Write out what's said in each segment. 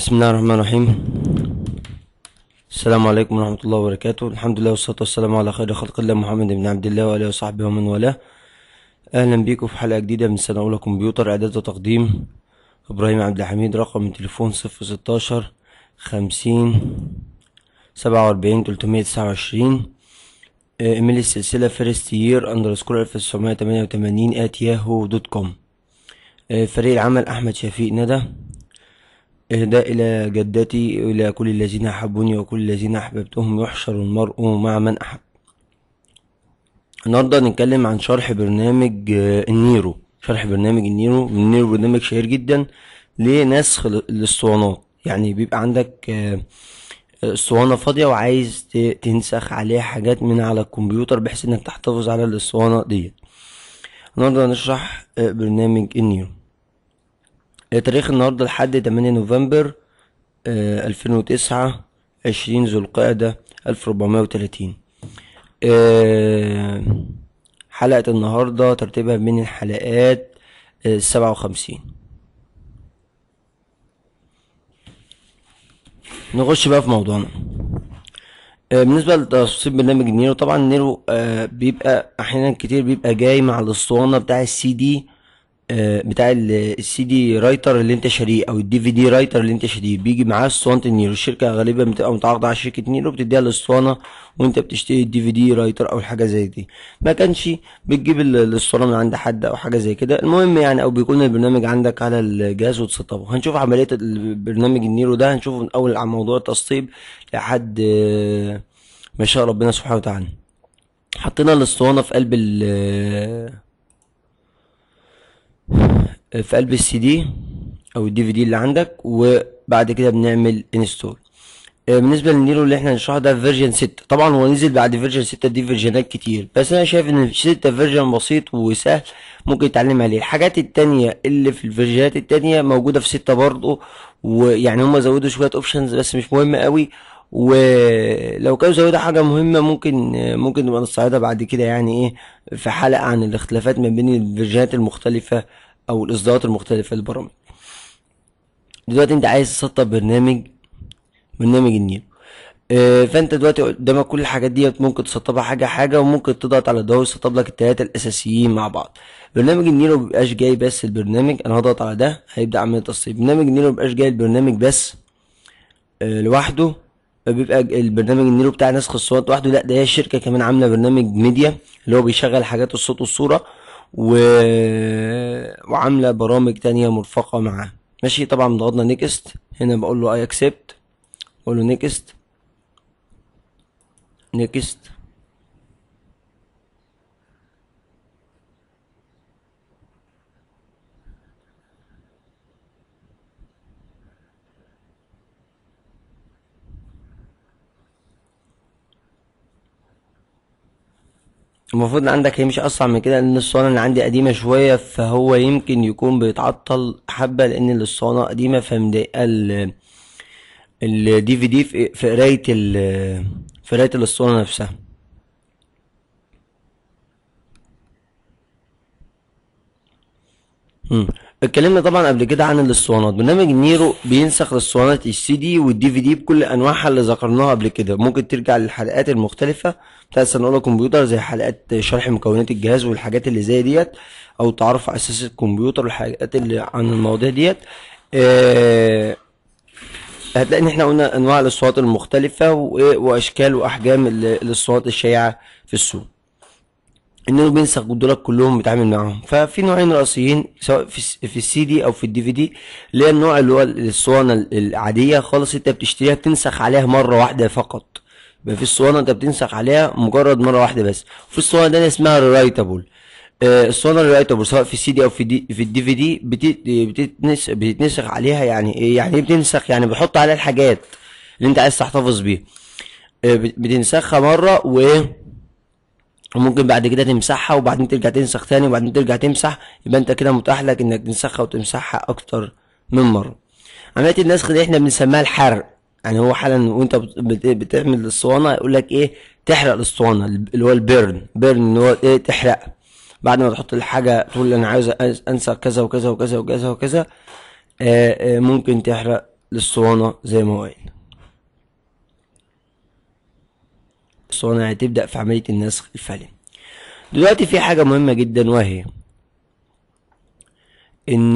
بسم الله الرحمن الرحيم السلام عليكم ورحمة الله وبركاته الحمد لله والصلاة والسلام على خير خلق الله محمد بن عبد الله وآله وصحبه ومن والاه أهلا بيكم في حلقة جديدة من سنة أولى كمبيوتر إعداد وتقديم إبراهيم عبد الحميد رقم التليفون صفر ستاشر خمسين سبعة وأربعين تلتمية تسعة وعشرين إيميل السلسلة فيرست يير أندرسكور ألف تسعمية تمانية وتمانين آت ياهو دوت كوم فريق العمل أحمد شفيق ندى إهداء إلى جدتي إلى كل الذين أحبوني وكل الذين أحببتهم يحشر المرء مع من أحب النهاردة هنتكلم عن شرح برنامج آه، النيرو شرح برنامج النيرو النيرو برنامج شهير جدا لنسخ ال- الاسطوانات يعني بيبقى عندك آه، اسطوانة فاضية وعايز ت- تنسخ عليها حاجات من على الكمبيوتر بحيث انك تحتفظ على الاسطوانة ديت النهاردة هنشرح آه، برنامج النيرو آه، تاريخ النهاردة لحد 8 نوفمبر ألفين وتسعة عشرين ذو القعدة ألف ربعمية وتلاتين حلقة النهاردة ترتيبها من الحلقات السبعة وخمسين نخش بقى في موضوعنا آه، بالنسبة لتفاصيل برنامج نيرو طبعا نيرو آه، بيبقى أحيانا كتير بيبقى جاي مع الأسطوانة بتاع السي دي آه، بتاع السي دي رايتر اللي انت شاريه او الدي في دي رايتر اللي انت شاريه بيجي معاه اسطوانه النيرو الشركه غالبا بتبقى متعاقده على شركه نيرو بتديها الاسطوانه وانت بتشتري الدي في دي رايتر او حاجه زي دي ما كانش بتجيب ال- الاسطوانه من عند حد او حاجه زي كده المهم يعني او بيكون البرنامج عندك على الجهاز وتسطبه هنشوف عمليه البرنامج النيرو ده هنشوفه من اول عن موضوع التسطيب لحد آه، ما شاء ربنا سبحانه وتعالى حطينا الاسطوانه في قلب ال في قلب السي دي او الدي في دي اللي عندك وبعد كده بنعمل انستول بالنسبه للنيرو اللي احنا هنشرحه ده فيرجن 6 طبعا هو نزل بعد فيرجن 6 دي فيرجنات كتير بس انا شايف ان 6 فيرجن بسيط وسهل ممكن تتعلم عليه الحاجات التانية اللي في الفيرجنات التانية موجودة في 6 برضه ويعني هم زودوا شوية اوبشنز بس مش مهم قوي ولو كانوا زودوا حاجة مهمة ممكن ممكن نبقى نستعرضها بعد كده يعني ايه في حلقة عن الاختلافات ما بين الفيرجنات المختلفة او الاصدارات المختلفة للبرامج دلوقتي انت عايز تسطب برنامج برنامج النيل آه، فانت دلوقتي قدامك كل الحاجات ديت ممكن تسطبها حاجه حاجه وممكن تضغط على ده ويسطب لك التلاته الاساسيين مع بعض برنامج النيرو مبيبقاش جاي بس البرنامج انا هضغط على ده هيبدا عمليه تسطيب برنامج النيرو مبيبقاش جاي البرنامج بس آه، لوحده بيبقى ج- البرنامج النيرو بتاع نسخ الصوت لوحده لا ده هي الشركه كمان عامله برنامج ميديا اللي هو بيشغل حاجات الصوت والصوره و... وعامله برامج تانية مرفقه معاه ماشي طبعا ضغطنا نيكست هنا بقول له اي اكسبت بقول له نيكست نيكست المفروض ان عندك هيمشي اسرع من كده لان الاسطوانه اللي عندي قديمه شويه فهو يمكن يكون بيتعطل حبه لان الاسطوانه قديمه فمضايقه ال الدي في دي في في قرايه ال في قرايه الاسطوانه نفسها مم. اتكلمنا طبعا قبل كده عن الاسطوانات برنامج النيرو بينسخ الاسطوانات السي دي والدي في دي بكل انواعها اللي ذكرناها قبل كده ممكن ترجع للحلقات المختلفه بتاعت سنه اولى كمبيوتر زي حلقات شرح مكونات الجهاز والحاجات اللي زي ديت او تعرف على اساس الكمبيوتر والحاجات اللي عن المواضيع ديت آه هتلاقي ان احنا قلنا انواع الاسطوانات المختلفه و- واشكال واحجام ال- الاسطوانات الشائعه في السوق انه بينسخ دولت كلهم بيتعامل معاهم ففي نوعين رئيسيين سواء في الس- في السي دي او في الدي في دي اللي هي النوع اللي هو الاسطوانه ال- العاديه خالص انت بتشتريها بتنسخ عليها مره واحده فقط يبقى في اسطوانه انت بتنسخ عليها مجرد مره واحده بس وفي اسطوانه تانية اسمها ريرايتابل الاسطوانه الريرايتابل سواء في السي دي او في دي في الدي في دي بتتنسخ بتتنسخ عليها يعني ايه يعني ايه بتنسخ يعني بتحط عليها الحاجات اللي انت عايز تحتفظ بيها آه، بت- بتنسخها مره و وممكن بعد كده تمسحها وبعدين ترجع تنسخ تاني وبعدين ترجع تمسح يبقى انت كده متاح لك انك تنسخها وتمسحها اكتر من مره عمليه النسخ دي احنا بنسميها الحرق يعني هو حالا وانت بت- بت- بتعمل الاسطوانه يقول لك ايه تحرق الاسطوانه اللي هو البيرن بيرن اللي هو ايه تحرق بعد ما تحط الحاجه تقول انا عاوز أنس- انسخ كذا وكذا وكذا وكذا وكذا آه، آه، ممكن تحرق للاسطوانة زي ما هو قايل الاسطوانة يعني تبدأ في عملية النسخ الفعلي دلوقتي في حاجة مهمة جدا وهي ان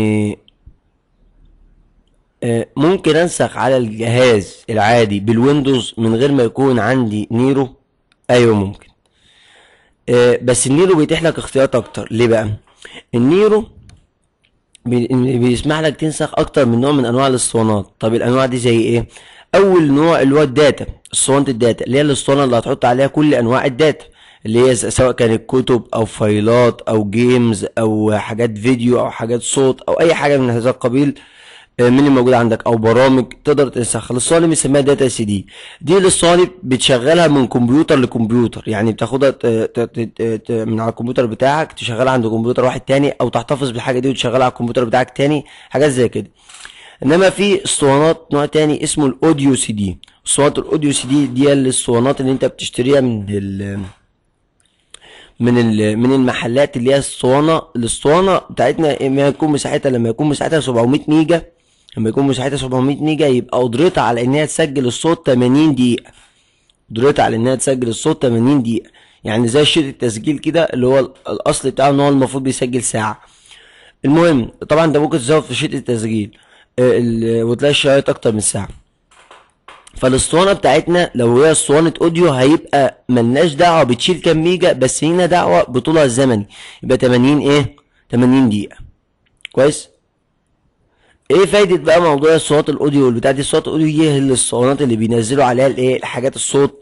آه، ممكن انسخ على الجهاز العادي بالويندوز من غير ما يكون عندي نيرو ايوه ممكن آه، بس النيرو بيتيح لك اختيارات اكتر ليه بقى النيرو بي- بيسمح لك تنسخ اكتر من نوع من انواع الاسطوانات طب الانواع دي زي ايه اول نوع اللي هو الداتا اسطوانه الداتا اللي هي الاسطوانه اللي هتحط عليها كل انواع الداتا اللي هي س- سواء كانت كتب او فايلات او جيمز او حاجات فيديو او حاجات صوت او اي حاجه من هذا القبيل آه، من اللي موجود عندك او برامج تقدر تنسخها الاسطوانه بنسميها داتا سي دي دي الاسطوانه بتشغلها من كمبيوتر لكمبيوتر يعني بتاخدها ت- ت- ت- ت- من على الكمبيوتر بتاعك تشغلها عند كمبيوتر واحد تاني او تحتفظ بالحاجه دي وتشغلها على الكمبيوتر بتاعك تاني حاجات زي كده انما في اسطوانات نوع تاني اسمه الاوديو سي دي اسطوانه الاوديو سي دي دي الاسطوانات اللي انت بتشتريها من ال من ال من المحلات اللي هي الاسطوانه الاسطوانه بتاعتنا ما يكون مساحتها لما يكون مساحتها 700 ميجا لما يكون مساحتها 700 ميجا يبقى قدرتها على ان هي تسجل الصوت 80 دقيقه قدرتها على انها تسجل الصوت 80 دقيقه يعني زي شريط التسجيل كده اللي هو ال- الاصل بتاعه ان هو المفروض بيسجل ساعه المهم طبعا ده ممكن تزود في شريط التسجيل آه، ال- وتلاقي الشرايط اكتر من ساعه فالاسطوانه بتاعتنا لو هي اسطوانه اوديو هيبقى ملناش دعوه بتشيل كام ميجا بس لينا دعوه بطولها الزمني يبقى 80 ايه 80 دقيقه كويس ايه فايده بقى موضوع الصوت الاوديو اللي بتاع دي الصوت الاوديو هي الاسطوانات اللي بينزلوا عليها الايه الحاجات الصوت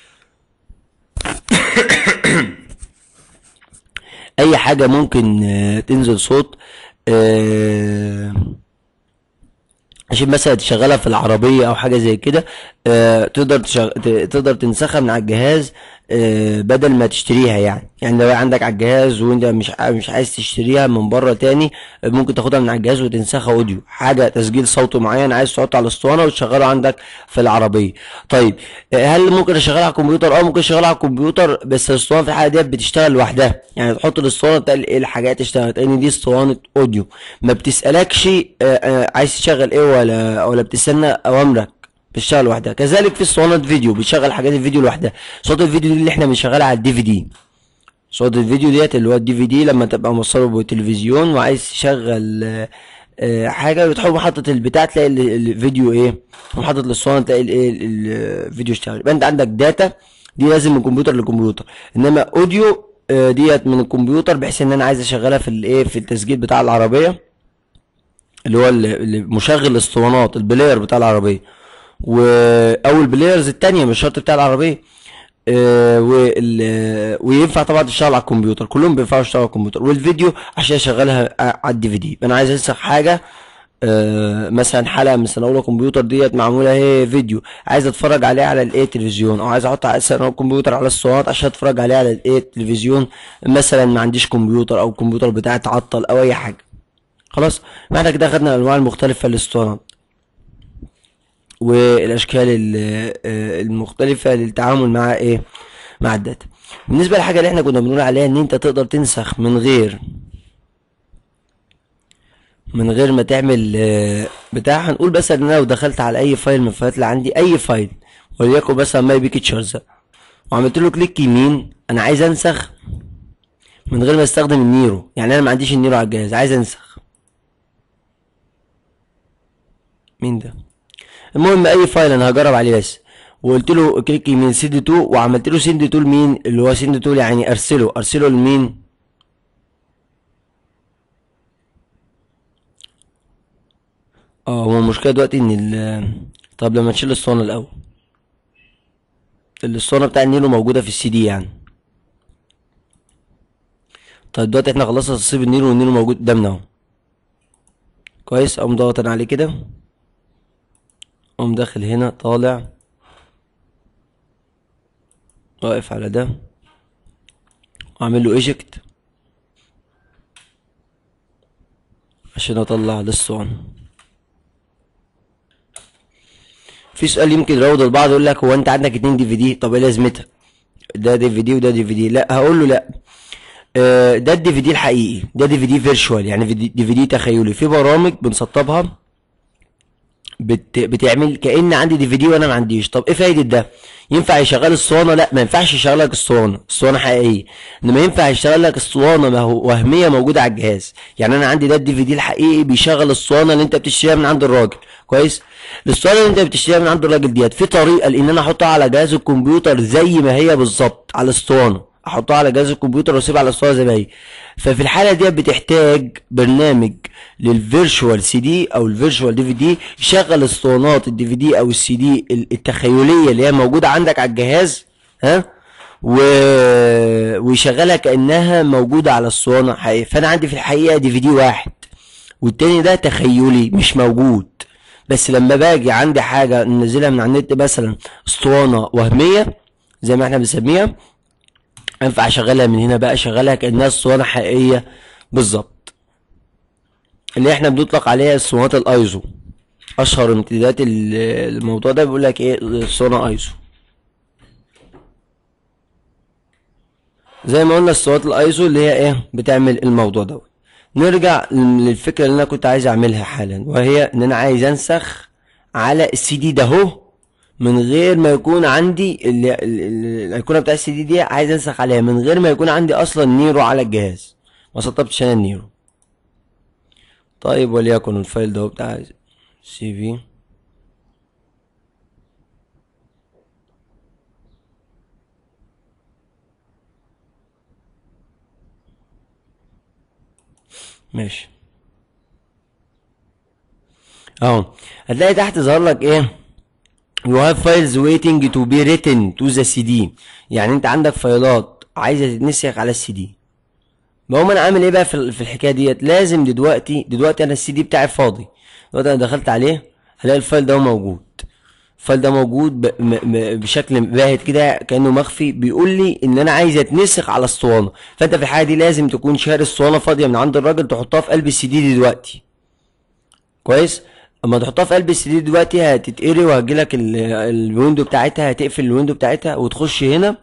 اي حاجه ممكن آه، تنزل صوت آه، عشان مثلا تشغلها في العربية أو حاجة زي كده آه، تقدر تشغ... ت- تقدر تنسخها من على الجهاز آه، بدل ما تشتريها يعني يعني لو هي عندك على الجهاز وانت مش ع- مش عايز تشتريها من بره تاني آه، ممكن تاخدها من على الجهاز وتنسخها اوديو حاجة تسجيل صوتي معين عايز تحطه على الاسطوانة وتشغله عندك في العربية طيب آه، هل ممكن اشغلها على الكمبيوتر اه ممكن اشغلها على الكمبيوتر بس الاسطوانة في الحالة ديت بتشتغل لوحدها يعني تحط الاسطوانة تلاقي ايه الحاجات اشتغلت لان دي اسطوانة اوديو ما بتسألكش آه، آه، عايز تشغل ايه ولا ولا بتستنى اوامرك بتشتغل لوحدها كذلك في اسطوانة فيديو بتشغل حاجات الفيديو لوحدها صوت الفيديو دي اللي احنا بنشغلها على الدي في دي صوت الفيديو ديت اللي هو الدي في دي لما تبقى موصله بالتلفزيون وعايز تشغل آه، آه، حاجه بتحط محطه البتاع تلاقي ال- الفيديو ايه محطه الاسطوانه تلاقي الايه ال- الفيديو اشتغل يبقى انت عندك داتا دي لازم من كمبيوتر لكمبيوتر انما اوديو آه، ديت من الكمبيوتر بحيث ان انا عايز اشغلها في الايه في التسجيل بتاع العربيه اللي هو ال- اللي مشغل الاسطوانات البلاير بتاع العربيه و او البلايرز التانية مش شرط بتاع العربيه آه، وال- وينفع طبعا تشتغل على الكمبيوتر كلهم بينفعوا يشتغلوا على الكمبيوتر والفيديو عشان اشغلها على الدي في دي انا عايز انسخ حاجه آه، مثلا حلقه من سنه اولى كمبيوتر ديت معموله هي فيديو عايز اتفرج عليها على الايه تلفزيون او عايز احط على سنه أولى كمبيوتر على الصوت عشان اتفرج عليها على الايه التلفزيون مثلا ما عنديش كمبيوتر او الكمبيوتر بتاعي اتعطل او اي حاجه خلاص ما احنا كده خدنا الانواع المختلفه للاسطوانات والاشكال ال- آه، المختلفه للتعامل مع ايه مع الداتا بالنسبه للحاجه اللي احنا كنا بنقول عليها ان انت تقدر تنسخ من غير من غير ما تعمل آه، بتاع هنقول بس ان انا لو دخلت على اي فايل من الفايلات اللي عندي اي فايل وليكن مثلا ماي بيكتشرز وعملت له كليك يمين انا عايز انسخ من غير ما استخدم النيرو يعني انا ما عنديش النيرو على الجهاز عايز انسخ مين ده المهم اي فايل انا هجرب عليه بس وقلت له كليك يمين سند تو وعملت له سند تو لمين اللي هو سند تو يعني ارسله ارسله لمين اه هو المشكله دلوقتي ان ال طب لما نشيل الاسطوانه الاول الاسطوانه بتاع النيلو موجوده في السي دي يعني طيب دلوقتي احنا خلصنا تصيب النيلو والنيلو موجود قدامنا اهو كويس اقوم ضاغط انا عليه كده اقوم داخل هنا طالع واقف على ده واعمل له ايجكت عشان اطلع الاسطوانه في سؤال يمكن يراود البعض يقول لك هو انت عندك اتنين دي في دي طب ايه لازمتها ده دي في دي وده دي في دي لا هقول له لا آه، ده الدي في دي الحقيقي ده دي في دي فيرتشوال يعني دي في دي تخيلي في برامج بنسطبها بت... بتعمل كأن عندي دي في دي وانا ما عنديش طب ايه فايدة ده ينفع يشغل الصوانة لا ما ينفعش يشغل لك الصوانة الصوانة حقيقية انما ينفع يشغل لك الصوانة ما هو وهمية موجودة على الجهاز يعني انا عندي ده الدي في دي الحقيقي بيشغل الصوانة اللي انت بتشتريها من عند الراجل كويس الصوانة اللي انت بتشتريها من عند الراجل ديت في طريقة لان انا احطها على جهاز الكمبيوتر زي ما هي بالظبط على الاسطوانة احطها على جهاز الكمبيوتر واسيبها على الاسطوانة زي ما هي ففي الحالة ديت بتحتاج برنامج للفيرشوال سي دي او الفيرشوال دي في دي يشغل اسطوانات الدي في دي او السي دي التخيليه اللي هي موجوده عندك على الجهاز ها و... ويشغلها كانها موجوده على الاسطوانه حقيقي فانا عندي في الحقيقه دي في دي واحد والتاني ده تخيلي مش موجود بس لما باجي عندي حاجه ننزلها من على النت مثلا اسطوانه وهميه زي ما احنا بنسميها ينفع اشغلها من هنا بقى اشغلها كانها اسطوانه حقيقيه بالظبط اللي احنا بنطلق عليها اسطوانات الايزو اشهر امتدادات ال- الموضوع ده بيقول لك ايه الاسطوانه ايزو زي ما قلنا اسطوانات الايزو اللي هي ايه بتعمل الموضوع ده نرجع للفكره اللي انا كنت عايز اعملها حالا وهي ان انا عايز انسخ على السي دي ده اهو من غير ما يكون عندي ال- ال- ال- الايقونه بتاع السي دي دي عايز انسخ عليها من غير ما يكون عندي اصلا نيرو على الجهاز ما سطبتش انا النيرو طيب وليكن الفايل ده هو بتاع سي في ماشي اهو هتلاقي تحت ظهر لك ايه you have files waiting to be written to the CD يعني انت عندك فايلات عايزه تتنسخ على السي دي بقوم انا عامل ايه بقى في ال- في الحكايه ديت لازم دلوقتي دلوقتي انا السي دي بتاعي فاضي دلوقتي انا دخلت عليه هلاقي الفايل ده موجود الفايل ده موجود ب... م... م... بشكل باهت كده كانه مخفي بيقول لي ان انا عايز اتنسخ على اسطوانه فانت في الحاله دي لازم تكون شاري اسطوانه فاضيه من عند الراجل تحطها في قلب السي دي دلوقتي كويس اما تحطها في قلب السي دي دلوقتي هتتقري وهتجيلك ال- الويندو بتاعتها هتقفل الويندو بتاعتها وتخش هنا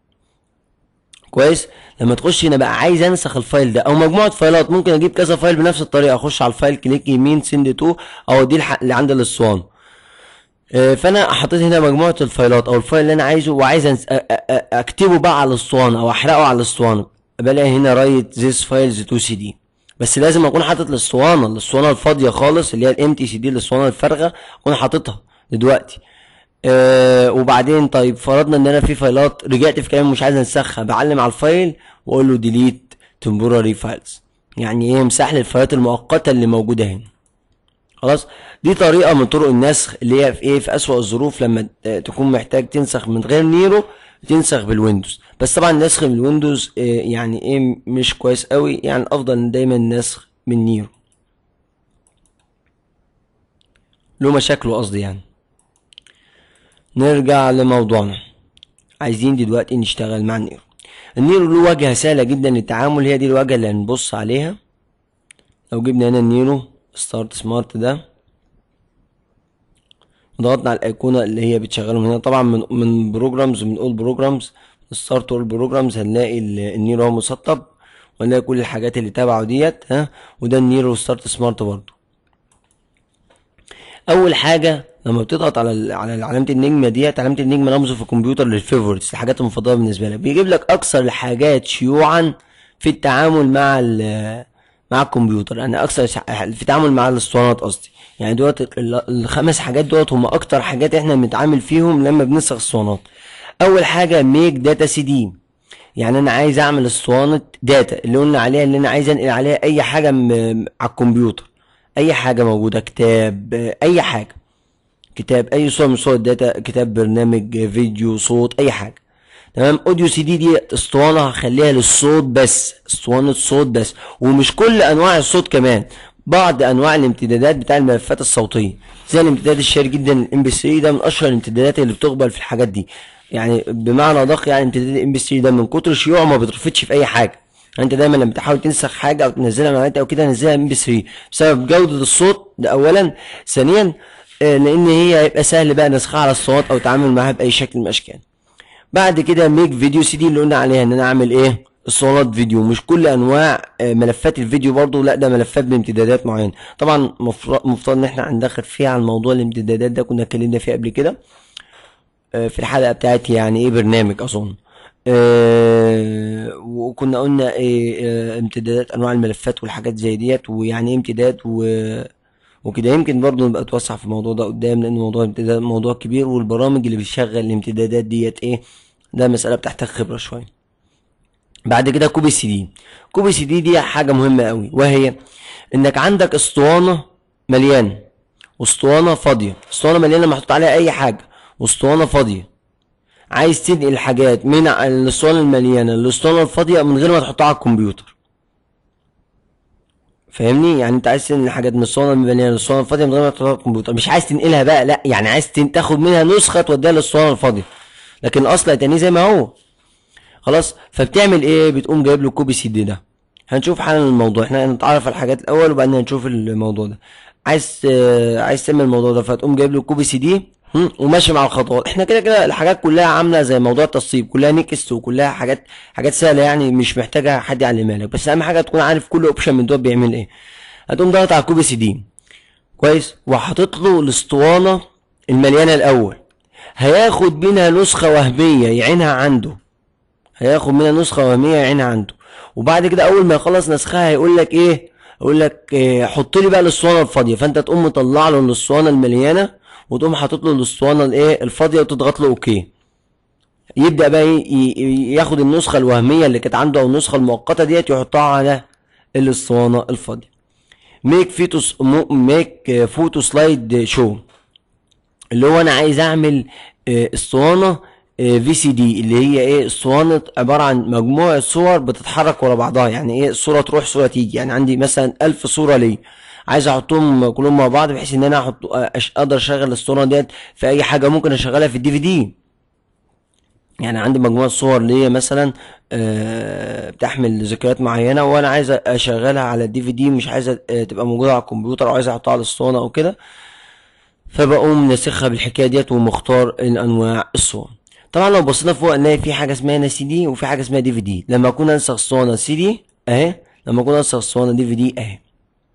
كويس لما تخش هنا بقى عايز انسخ الفايل ده او مجموعه فايلات ممكن اجيب كذا فايل بنفس الطريقه اخش على الفايل كليك يمين سند تو او دي الح- اللي عند الاسوان آه، فانا حطيت هنا مجموعه الفايلات او الفايل اللي انا عايزه وعايز أنس- أ- أ- أ- اكتبه بقى على الاسطوانه او احرقه على الاسطوانه بلاقي هنا رايت ذيس فايلز تو سي دي بس لازم اكون حاطط الاسطوانه الاسطوانه الفاضيه خالص اللي هي الام تي سي دي الاسطوانه الفارغه اكون حاططها دلوقتي آه وبعدين طيب فرضنا ان انا في فايلات رجعت في كلامي مش عايز انسخها بعلم على الفايل واقول له ديليت temporary فايلز يعني ايه امسح لي الفايلات المؤقته اللي موجوده هنا خلاص دي طريقه من طرق النسخ اللي هي في ايه في اسوأ الظروف لما ت- تكون محتاج تنسخ من غير نيرو تنسخ بالويندوز بس طبعا النسخ من الويندوز آه، يعني ايه مش كويس قوي يعني الافضل دايما النسخ من نيرو له مشاكله قصدي يعني نرجع لموضوعنا عايزين دلوقتي نشتغل مع النيرو النيرو له واجهة سهلة جدا للتعامل هي دي الواجهة اللي هنبص عليها لو جبنا هنا النيرو ستارت سمارت ده ضغطنا على الايقونه اللي هي بتشغلهم هنا طبعا من من بروجرامز من اول بروجرامز ستارت اول بروجرامز هنلاقي ال- النيرو هو مسطب ونلاقي كل الحاجات اللي تبعه ديت ها وده النيرو ستارت سمارت برضو اول حاجه لما بتضغط على ال- على علامه النجمه ديت علامه النجمه رمز في الكمبيوتر للفيفورتس الحاجات المفضله بالنسبه لك بيجيب لك اكثر الحاجات شيوعا في التعامل مع ال- مع الكمبيوتر يعني اكثر شع- في التعامل مع الاسطوانات قصدي يعني دوت ال- الخمس حاجات دوت هم اكتر حاجات احنا بنتعامل فيهم لما بنسخ اسطوانات اول حاجه ميك داتا سي دي يعني انا عايز اعمل اسطوانه داتا اللي قلنا عليها اللي انا عايز انقل عليها اي حاجه م- على الكمبيوتر اي حاجه موجوده كتاب آه، اي حاجه كتاب اي صوره من صور الداتا كتاب برنامج آه، فيديو صوت اي حاجه تمام اوديو سي دي دي اسطوانه هخليها للصوت بس اسطوانه صوت بس ومش كل انواع الصوت كمان بعض انواع الامتدادات بتاع الملفات الصوتيه زي الامتداد الشهير جدا الام بي 3 ده من اشهر الامتدادات اللي بتقبل في الحاجات دي يعني بمعنى ادق يعني امتداد الام بي 3 ده من كتر شيوعه ما بيترفضش في اي حاجه يعني انت دايما لما تحاول تنسخ حاجه او تنزلها من على النت او كده نزلها ام بي 3 بسبب جوده الصوت ده اولا ثانيا آه، لان هي هيبقى سهل بقى نسخها على الصوت او تعامل معاها باي شكل من الاشكال بعد كده ميك فيديو سي دي اللي قلنا عليها ان انا اعمل ايه اسطوانات فيديو مش كل انواع آه، ملفات الفيديو برضو لا ده ملفات بامتدادات معينه طبعا مفر- مفترض ان احنا هندخل فيها عن موضوع الامتدادات ده كنا اتكلمنا فيه قبل كده آه، في الحلقه بتاعتي يعني ايه برنامج اظن آه، وكنا قلنا ايه آه، امتدادات انواع الملفات والحاجات زي ديت ويعني ايه امتداد و وكده يمكن برضه نبقى نتوسع في الموضوع ده قدام لان موضوع الامتداد موضوع كبير والبرامج اللي بتشغل الامتدادات ديت ايه ده مسألة بتحتاج خبرة شوية بعد كده كوبي سي دي كوبي سي دي دي حاجة مهمة قوي وهي انك عندك اسطوانة مليانة واسطوانة فاضية اسطوانة مليانة محطوط عليها اي حاجة واسطوانة فاضية عايز تنقل حاجات من الاسطوانة المليانة للاسطوانة الفاضية من غير ما تحطها على الكمبيوتر فاهمني يعني انت عايز تنقل حاجات من الاسطوانة المليانة للاسطوانة الفاضية من غير ما تحطها على الكمبيوتر مش عايز تنقلها بقى لا يعني عايز تن- تاخد منها نسخة توديها للاسطوانة الفاضية لكن الاصل هتاني زي ما هو خلاص فبتعمل ايه بتقوم جايب له كوبي سي دي ده هنشوف حالا الموضوع احنا هنتعرف على الحاجات الاول وبعدين هنشوف الموضوع ده عايز آه، عايز تعمل الموضوع ده فتقوم جايب له كوبي سي دي هم، وماشي مع الخطوات احنا كده كده الحاجات كلها عامله زي موضوع التصيب كلها نيكست وكلها حاجات حاجات سهله يعني مش محتاجه حد يعلمها لك بس اهم حاجه تكون عارف كل اوبشن من دول بيعمل ايه هتقوم ضغط على الكوبي سي دي كويس وحاطط له الاسطوانه المليانه الاول هياخد منها نسخه وهميه يعينها عنده هياخد منها نسخه وهميه يعينها عنده وبعد كده اول ما يخلص نسخها هيقول لك ايه يقول لك إيه حط لي بقى الاسطوانه الفاضيه فانت تقوم مطلع له الاسطوانه المليانه وتقوم حاطط له الاسطوانه الايه الفاضيه وتضغط له اوكي يبدا بقى ي- ي- ياخد النسخه الوهميه اللي كانت عنده او النسخه المؤقته ديت يحطها على الاسطوانه الفاضيه ميك فيتوس ميك فوتو سلايد شو اللي هو انا عايز اعمل آه، اسطوانه في سي دي اللي هي ايه اسطوانه عباره عن مجموعه صور بتتحرك ورا بعضها يعني ايه صوره تروح صوره تيجي يعني عندي مثلا ألف صوره ليه عايز احطهم كلهم مع بعض بحيث ان انا احط أش- اقدر اشغل الاسطوانه ديت في اي حاجه ممكن اشغلها في الدي في دي يعني عندي مجموعة صور ليا مثلا آه، بتحمل ذكريات معينة وانا عايز اشغلها على الدي في دي مش عايزة آه، تبقى موجودة على الكمبيوتر او عايز احطها على الاسطوانة او كده فبقوم ناسخها بالحكاية ديت ومختار الانواع الصور طبعا لو بصينا فوق نلاقي في حاجة اسمها هنا سي دي وفي حاجة اسمها دي في دي لما اكون انسخ اسطوانة سي دي اهي لما اكون انسخ اسطوانة دي في دي اهي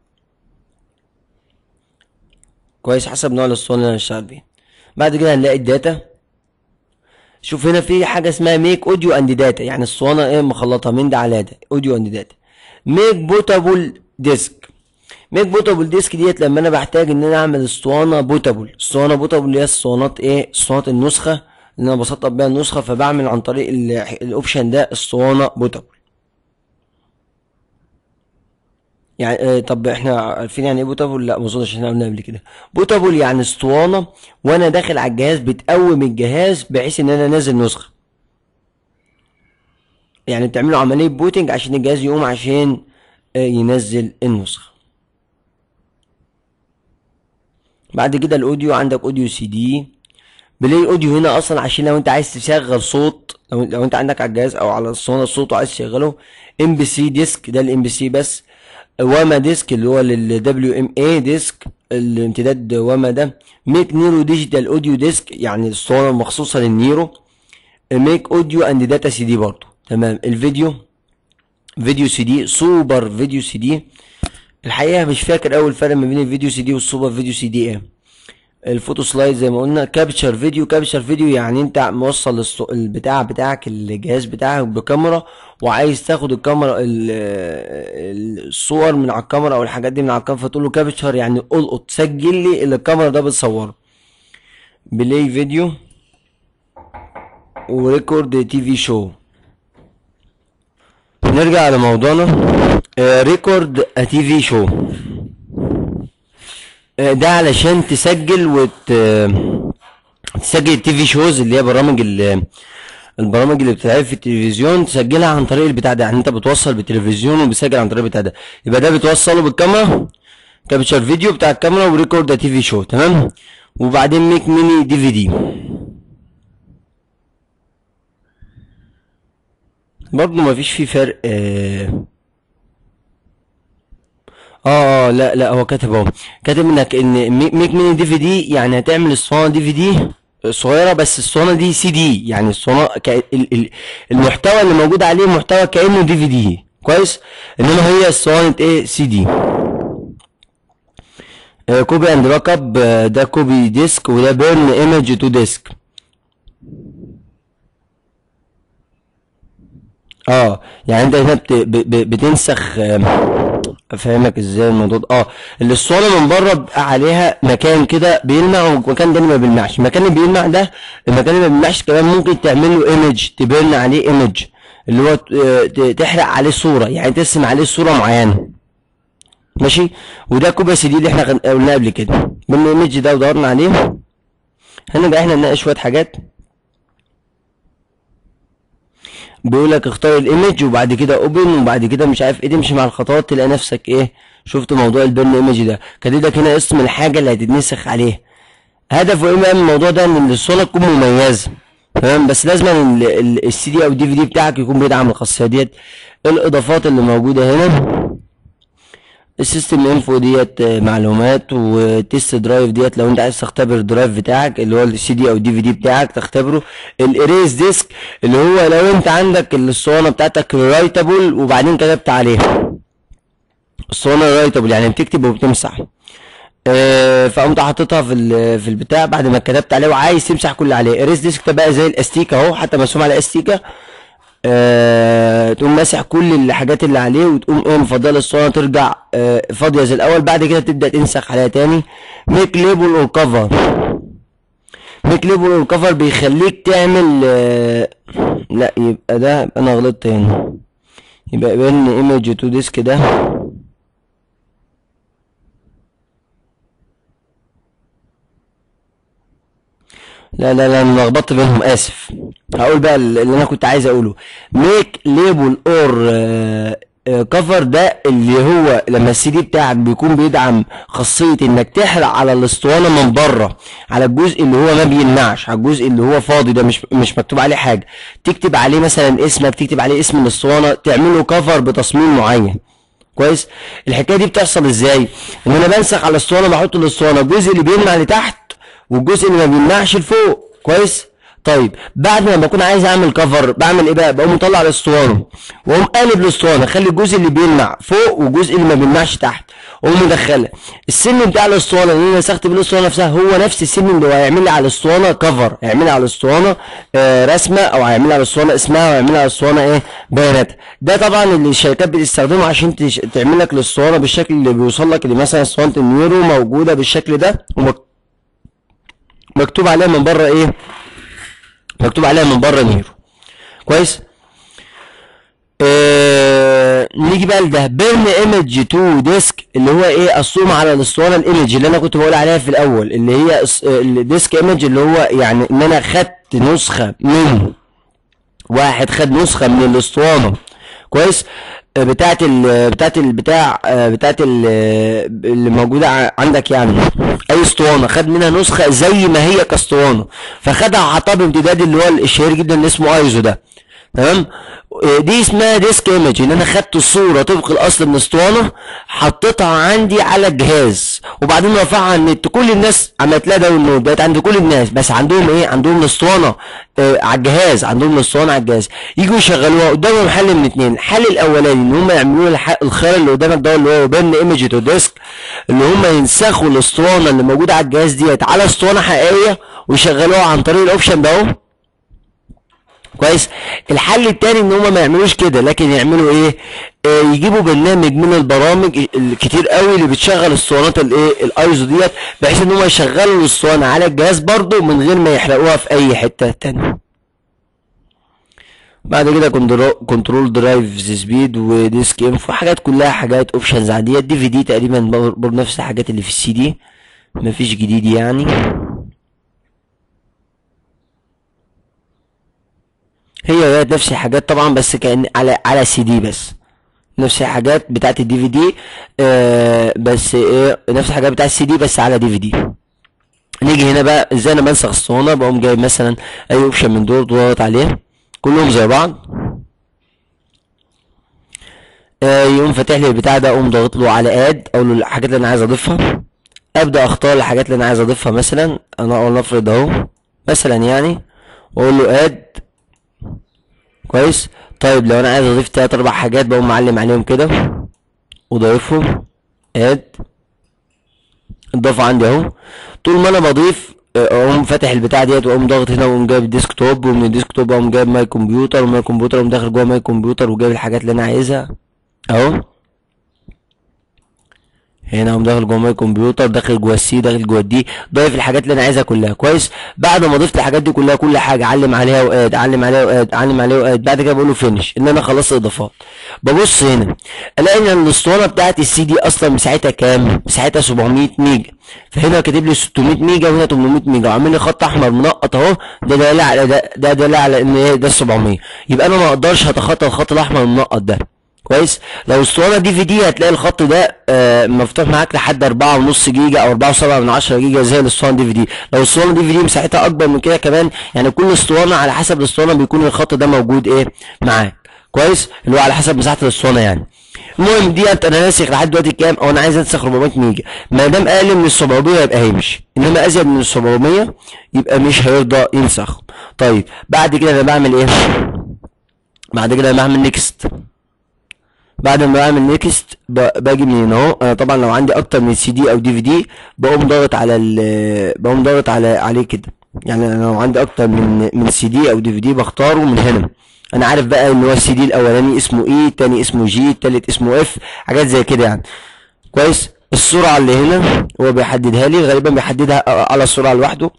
كويس حسب نوع الاسطوانة اللي انا هشتغل بيها بعد كده هنلاقي الداتا شوف هنا في حاجه اسمها ميك اوديو اند داتا يعني الصوانه ايه مخلطه من ده على ده اوديو اند داتا ميك بوتابل ديسك ميك بوتابل ديسك ديت لما انا بحتاج ان انا اعمل اسطوانه بوتابل اسطوانه بوتابل اللي هي اسطوانات ايه اسطوانات النسخه اللي انا بسطب بيها النسخه فبعمل عن طريق ال- الاوبشن ده اسطوانه بوتابل يعني آه طب احنا عارفين يعني ايه بوتابل لا ما اظنش احنا قلنا قبل كده بوتابل يعني اسطوانه وانا داخل على الجهاز بتقوم الجهاز بحيث ان انا انزل نسخه يعني بتعملوا عمليه بوتنج عشان الجهاز يقوم عشان آه، ينزل النسخه بعد كده الاوديو عندك اوديو سي دي بلاي اوديو هنا اصلا عشان لو انت عايز تشغل صوت لو, لو انت عندك على الجهاز او على الصوت الصوت وعايز تشغله ام بي سي ديسك ده الام بي سي بس واما ديسك اللي هو للدبليو ام اي ديسك الامتداد واما ده ميك نيرو ديجيتال اوديو ديسك يعني الصوره المخصوصه للنيرو ميك اوديو اند داتا سي دي برضه تمام الفيديو فيديو سي دي سوبر فيديو سي دي الحقيقه مش فاكر اول فرق ما بين الفيديو سي دي والسوبر فيديو سي دي ايه الفوتو سلايد زي ما قلنا كابتشر فيديو كابتشر فيديو يعني انت موصل الص- البتاع بتاعك الجهاز بتاعك بكاميرا وعايز تاخد الكاميرا ال- ال- الصور من على الكاميرا او الحاجات دي من على الكاميرا فتقول له كابتشر يعني القط سجل لي اللي الكاميرا ده بتصوره بلاي فيديو وريكورد تي في شو نرجع لموضوعنا آه، ريكورد تي في شو آه، ده علشان تسجل وت تسجل التي في شوز اللي هي برامج ال- البرامج اللي بتتعرض في التلفزيون تسجلها عن طريق البتاع ده يعني انت بتوصل بالتلفزيون وبتسجل عن طريق البتاع ده يبقى ده بتوصله بالكاميرا كابتشر فيديو بتاع الكاميرا وريكورد تي في شو تمام وبعدين ميك ميني دي في دي برضه مفيش فيه فرق آه اه اه لا لا هو كاتب اهو كاتب انك ان مي- ميك ميني دي في دي يعني هتعمل اسطوانه دي في دي صغيره بس الاسطوانه دي سي دي يعني الاسطوانه ك... ال- ال- المحتوى اللي موجود عليه محتوى كانه دي في دي كويس انما هي اسطوانه ايه سي دي كوبي اند باك اب ده كوبي ديسك وده بيرن ايمج تو ديسك اه يعني انت هنا بت... ب... ب... بتنسخ آم، افهمك ازاي الموضوع ده اه الاسطوانه من بره بيبقى عليها مكان كده بيلمع والمكان ده اللي ما بيلمعش المكان اللي بيلمع ده المكان اللي ما بيلمعش كمان ممكن تعمل له ايمج تبرن عليه ايمج اللي هو ت- آه، ت- تحرق عليه صوره يعني ترسم عليه صوره معينه ماشي وده كوبا سي دي اللي احنا غن- قلناه قبل كده من الايمج ده ودورنا عليه هنبقى احنا نناقش شويه حاجات بيقول لك اختار الايمج وبعد كده اوبن وبعد كده مش عارف ايه تمشي مع الخطوات تلاقي نفسك ايه شفت موضوع البرن ايمج ده كاتب هنا اسم الحاجه اللي هتتنسخ عليها هدفه ايه بقى من الموضوع ده ان الصوره تكون مميزه تمام بس لازم السي دي او الدي في دي بتاعك يكون بيدعم الخاصيه ديت الاضافات اللي موجوده هنا السيستم انفو ديت آه، معلومات وتيست درايف ديت لو انت عايز تختبر الدرايف بتاعك اللي هو السي دي او الدي في دي بتاعك تختبره الاريز ديسك اللي هو لو انت عندك الاسطوانه بتاعتك رايتابل وبعدين كتبت عليها الاسطوانه رايتابل يعني بتكتب وبتمسح آه، فقمت حاططها في ال- في البتاع بعد ما كتبت عليه وعايز تمسح كل اللي عليه اريز ديسك ده بقى زي الاستيكه اهو حتى مرسوم على استيكه آه، تقوم ماسح كل الحاجات اللي عليه وتقوم ايه مفضله الصوره ترجع آه، فاضيه زي الاول بعد كده تبدا تنسخ عليها تاني ميك ليبل اور كفر ميك ليبل اور كفر بيخليك تعمل آه، لا يبقى ده يبقى انا غلطت هنا يبقى بين ايمج تو ديسك ده لا لا لا انا لخبطت بينهم اسف هقول بقى اللي انا كنت عايز اقوله ميك ليبل اور كفر ده اللي هو لما السي دي بتاعك بيكون بيدعم خاصية انك تحرق على الاسطوانة من بره على الجزء اللي هو ما بيلمعش على الجزء اللي هو فاضي ده مش مش مكتوب عليه حاجة تكتب عليه مثلا اسمك تكتب عليه اسم الاسطوانة تعمله كفر بتصميم معين كويس الحكايه دي بتحصل ازاي ان انا بنسخ على الاسطوانه بحط الاسطوانه الجزء اللي بيلمع لتحت والجزء اللي ما بيلمعش لفوق كويس طيب بعد ما بكون عايز اعمل كفر بعمل ايه بقى بقوم مطلع الاسطوانه واقوم قالب الاسطوانه اخلي الجزء اللي بيلمع فوق والجزء اللي ما بيلمعش تحت واقوم مدخلها السن بتاع الاسطوانه اللي انا نسخت بيه الاسطوانه نفسها هو نفس السن اللي هو هيعمل لي على الاسطوانه كفر هيعمل لي على الاسطوانه آه رسمه او هيعمل لي على الاسطوانه اسمها وهيعمل لي على الاسطوانه ايه بياناتها ده طبعا اللي الشركات بتستخدمه عشان تش... تعمل لك الاسطوانه بالشكل اللي بيوصل لك اللي مثلا اسطوانه النيورو موجوده بالشكل ده ومكتوب عليها من بره ايه مكتوب عليها من بره نيرو كويس آه نيجي بقى لده بيرن ايمج تو ديسك اللي هو ايه اصوم على الاسطوانه الايمج اللي انا كنت بقول عليها في الاول اللي هي الس- الديسك ايمج اللي هو يعني ان انا خدت نسخه من واحد خد نسخه من الاسطوانه كويس آه، بتاعت ال بتاعت البتاع آه، بتاعت ال اللي موجوده ع- عندك يعني اي اسطوانه خد منها نسخه زي ما هي كاسطوانه فخدها وحطها بامتداد اللي هو الشهير جدا اللي اسمه ايزو ده تمام آه، دي اسمها ديسك ايمج ان انا خدت الصوره طبق الاصل من اسطوانه حطيتها عندي على الجهاز وبعدين رفعها على النت كل الناس عملت لها داونلود بقت عند كل الناس بس عندهم ايه عندهم الاسطوانه آه على الجهاز عندهم الاسطوانه على الجهاز يجوا يشغلوها قدامهم حل من اتنين الحل الاولاني ان هم يعملوا الح- الخيار اللي قدامك ده اللي هو بين ايمج تو ديسك اللي هم ينسخوا الاسطوانه اللي موجوده على الجهاز ديت على اسطوانه حقيقيه ويشغلوها عن طريق الاوبشن ده اهو كويس الحل التاني ان هم ما يعملوش كده لكن يعملوا ايه آه يجيبوا برنامج من البرامج الكتير قوي اللي بتشغل الاسطوانات الايه الايزو ديت بحيث ان هم يشغلوا الاسطوانه على الجهاز برضو من غير ما يحرقوها في اي حته تانية بعد كده كنترو- كنترول درايف سبيد وديسك انفو حاجات كلها حاجات اوبشنز عاديه الدي في دي تقريبا برضه نفس الحاجات اللي في السي دي مفيش جديد يعني هي هي نفس الحاجات طبعا بس كان على على سي دي بس نفس الحاجات بتاعت الدي في دي آه بس ايه نفس الحاجات بتاعت السي دي بس على دي في دي نيجي هنا بقى ازاي انا بنسخ الصوانه بقوم جايب مثلا اي اوبشن من دول ضغط عليه كلهم زي بعض آه يقوم فاتح لي البتاع ده اقوم ضاغط له على اد اقول له الحاجات اللي انا عايز اضيفها ابدا اختار الحاجات اللي انا عايز اضيفها مثلا انا اقول نفرض اهو مثلا يعني واقول له اد كويس طيب لو انا عايز اضيف تلات اربع حاجات بقوم معلم عليهم كده وضايفهم اد اضاف عندي اهو طول ما انا بضيف آه، اقوم فاتح البتاع ديت واقوم ضاغط هنا واقوم جايب الديسك توب ومن الديسك توب اقوم جايب ماي كمبيوتر وماي كمبيوتر اقوم داخل جوه ماي كمبيوتر وجايب الحاجات اللي انا عايزها اهو هنا اقوم داخل جوه ماي كمبيوتر داخل جوه السي داخل جوه الدي ضايف الحاجات اللي انا عايزها كلها كويس بعد ما ضفت الحاجات دي كلها كل حاجه علم عليها واد علم عليها واد علم عليها واد بعد كده بقول له فينش ان انا خلصت اضافات ببص هنا الاقي ان الاسطوانه بتاعت السي دي اصلا مساحتها كام مساحتها 700 ميجا فهنا كاتب لي 600 ميجا وهنا 800 ميجا وعامل لي خط احمر منقط اهو ده دليل على ده ده دليل على ان ايه ده ال 700 يبقى انا ما اقدرش اتخطى الخط الاحمر المنقط ده كويس لو اسطوانه دي في دي هتلاقي الخط ده آه، مفتوح معاك لحد 4.5 جيجا او 4.7 من 10 جيجا زي الاسطوانه دي في دي لو الاسطوانه دي في دي مساحتها اكبر من كده كمان يعني كل اسطوانه على حسب الاسطوانه بيكون الخط ده موجود ايه معاك كويس اللي هو على حسب مساحه الاسطوانه يعني المهم ديت انا ناسخ لحد دلوقتي كام او انا عايز انسخ 400 ميجا ما دام اقل من ال 700 يبقى هيمشي انما ازيد من ال 700 يبقى مش هيرضى ينسخ طيب بعد كده انا بعمل ايه بعد كده انا بعمل نيكست بعد ما بعمل نيكست باجي من هنا اهو انا طبعا لو عندي اكتر من سي دي او دي في دي بقوم ضاغط على ال بقوم ضاغط على عليه كده يعني انا لو عندي اكتر من من سي دي او دي في دي بختاره من هنا انا عارف بقى ان هو السي دي الاولاني اسمه اي التاني اسمه جي التالت اسمه اف حاجات زي كده يعني كويس السرعه اللي هنا هو بيحددها لي غالبا بيحددها على السرعه لوحده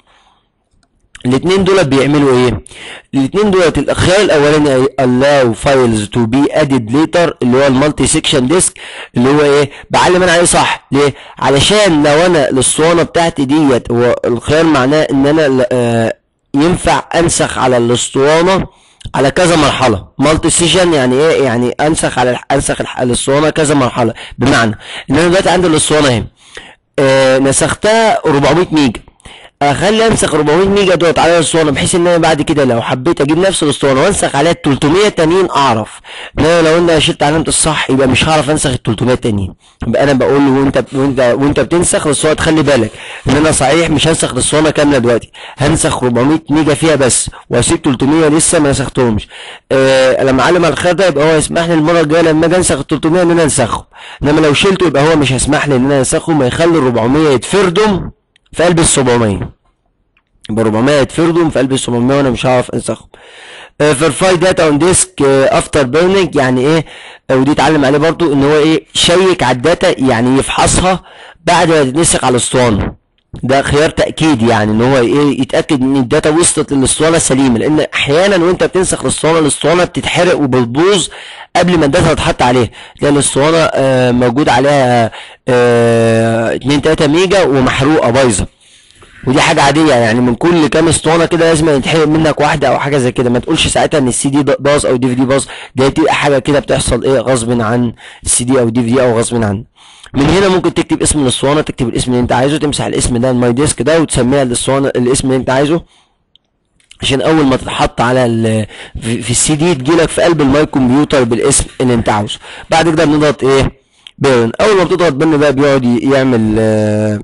الاثنين دول بيعملوا ايه الاثنين دول الخيار الاولاني allow files to be added later اللي هو المالتي سيكشن ديسك اللي هو ايه بعلم انا عليه صح ليه علشان لو انا الاسطوانه بتاعتي ديت هو الخيار معناه ان انا آه ينفع انسخ على الاسطوانه على كذا مرحله مالتي سيشن يعني ايه يعني انسخ على انسخ الح- الاسطوانه كذا مرحله بمعنى ان انا دلوقتي عندي الاسطوانه اهي آه نسختها 400 ميجا اخلي انسخ 400 ميجا دوت على الاسطوانه بحيث ان انا بعد كده لو حبيت اجيب نفس الاسطوانه وانسخ عليها ال 300 تانيين اعرف ان انا لو انا شلت علامه الصح يبقى مش هعرف انسخ ال 300 تانيين يبقى انا بقول له وانت وانت وانت بتنسخ الاسطوانه تخلي بالك ان انا صحيح مش هنسخ الاسطوانه كامله دلوقتي هنسخ 400 ميجا فيها بس واسيب 300 لسه ما نسختهمش آه لما اعلم على الخيار ده يبقى هو يسمح لي المره الجايه لما اجي انسخ ال 300 ان انا انسخه انما لو شلته يبقى هو مش هيسمح لي ان انا انسخه ما يخلي ال 400 يتفردم في قلب ال 700 يبقى 400 يتفردوا في قلب ال 700 وانا مش هعرف انسخهم فيرفاي داتا اون ديسك افتر بيرنينج يعني ايه آه، ودي اتعلم عليه برضو ان هو ايه شيك على الداتا يعني يفحصها بعد ما تتنسخ على الاسطوانه ده خيار تاكيد يعني ان هو ايه يتاكد ان الداتا وصلت للاسطوانه سليمه لان احيانا وانت بتنسخ الاسطوانه الاسطوانه بتتحرق وبتبوظ قبل ما الداتا تتحط عليها تلاقي الاسطوانه آه، موجود عليها آه، 2 3 ميجا ومحروقه بايظه ودي حاجه عاديه يعني من كل كام اسطوانه كده لازم يتحرق منك واحده او حاجه زي كده ما تقولش ساعتها ان السي دي باظ او دي في دي باظ دي بتبقى حاجه كده بتحصل ايه غصب عن السي دي او دي في دي او غصب عن من هنا ممكن تكتب اسم الاسطوانه تكتب الاسم اللي انت عايزه تمسح الاسم ده الماي ديسك ده وتسميها الاسطوانه الاسم اللي انت عايزه عشان اول ما تتحط على ال في, في السي دي تجيلك في قلب الماي كمبيوتر بالاسم اللي انت عاوزه بعد كده بنضغط ايه بيرن اول ما بتضغط بيرن بقى بيقعد ي- يعمل آه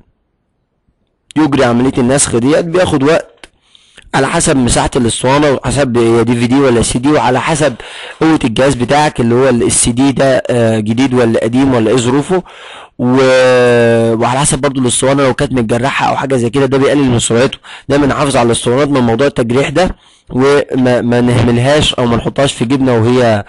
يجري عمليه النسخ ديت بياخد وقت على حسب مساحه الاسطوانه وحسب هي دي في دي ولا سي دي وعلى حسب قوه الجهاز بتاعك اللي هو السي دي ده آه، جديد ولا قديم ولا ايه ظروفه و... وعلى حسب برضو الاسطوانه لو كانت متجرحه او حاجه زي كده ده بيقلل من سرعته دايما نحافظ على الاسطوانات من موضوع التجريح ده وما ما نهملهاش او ما نحطهاش في جبنه وهي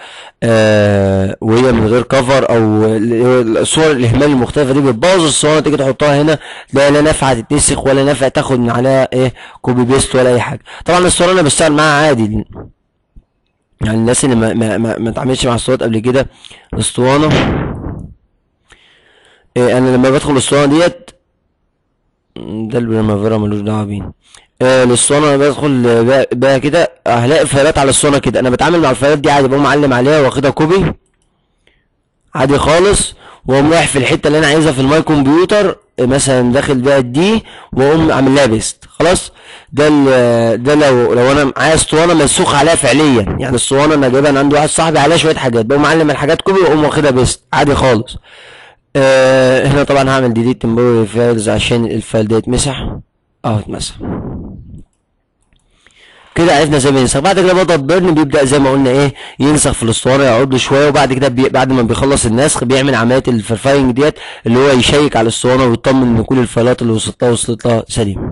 آه وهي من غير كفر او ال- صور الاهمال المختلفه دي بتبوظ الاسطوانه تيجي تحطها هنا لا لا نافعه تتنسخ ولا نافع تاخد من عليها ايه كوبي بيست ولا اي حاجه طبعا الاسطوانه انا بشتغل معاها عادي يعني الناس اللي ما ما ما, ما اتعاملتش مع اسطوانات قبل كده الاسطوانه إيه انا لما بدخل الاسطوانه ديت ده البريمافيرا ملوش دعوه بينا آه الاسطوانه انا بدخل بقى, بقى كده هلاقي فايلات على الاسطوانه كده انا بتعامل مع الفايلات دي عادي بقوم معلم عليها واخدها كوبي عادي خالص واقوم رايح في الحته اللي انا عايزها في الماي كمبيوتر آه، مثلا داخل بقى دي واقوم عامل لها بيست خلاص ده ال- ده لو لو انا معايا اسطوانه منسوخ عليها فعليا يعني الاسطوانه انا جايبها من عند واحد صاحبي عليها شويه حاجات بقوم معلم الحاجات كوبي واقوم واخدها بيست عادي خالص آه هنا طبعا هعمل ديليت temporary فايلز عشان الفايل ده يتمسح اه اتمسح كده عرفنا ازاي بينسخ بعد كده بضغط بيرن بيبدا زي ما قلنا ايه ينسخ في الاسطوانه يقعد له شويه وبعد كده بي بعد ما بيخلص النسخ بيعمل عمليه الفرفاينج ديت اللي هو يشيك على الاسطوانه ويطمن ان كل الفايلات اللي وصلت لها وصلت لها سليم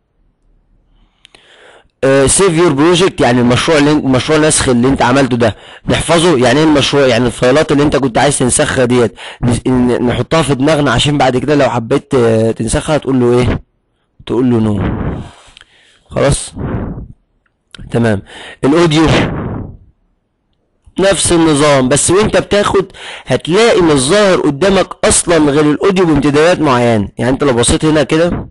سيف يور بروجكت يعني المشروع اللي انت مشروع النسخ اللي انت عملته ده نحفظه يعني ايه المشروع يعني الفايلات اللي انت كنت عايز تنسخها ديت نس- ن- نحطها في دماغنا عشان بعد كده لو حبيت آه، تنسخها تقول له ايه تقول له نو خلاص تمام الاوديو نفس النظام بس وانت بتاخد هتلاقي مش ظاهر قدامك اصلا غير الاوديو بامتدادات معينه يعني انت لو بصيت هنا كده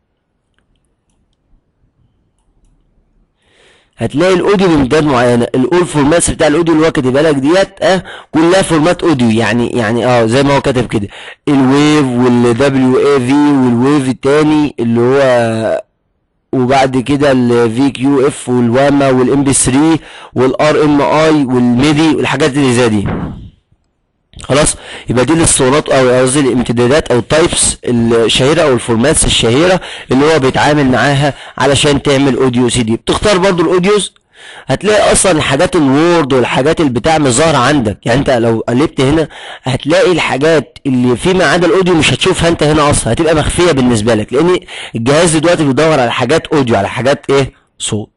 هتلاقي الاوديو بامتداد معينه الاول فورماتس بتاع الاوديو اللي هو كاتبها لك ديت اه كلها فورمات اوديو يعني يعني اه زي ما هو كاتب كده الويف والدبليو اي في والويف التاني اللي هو وبعد كده الفي كيو اف والواما والام بي 3 والار ام اي والميدي والحاجات اللي زي دي خلاص يبقى دي الاسطوانات او قصدي الامتدادات او التايبس الشهيره او الفورماتس الشهيره اللي هو بيتعامل معاها علشان تعمل اوديو سي دي بتختار برضو الاوديوز هتلاقي اصلا الحاجات الوورد والحاجات اللي بتاع مش ظاهره عندك يعني انت لو قلبت هنا هتلاقي الحاجات اللي فيما عدا الاوديو مش هتشوفها انت هنا اصلا هتبقى مخفيه بالنسبه لك لان الجهاز دلوقتي بيدور على حاجات اوديو على حاجات ايه صوت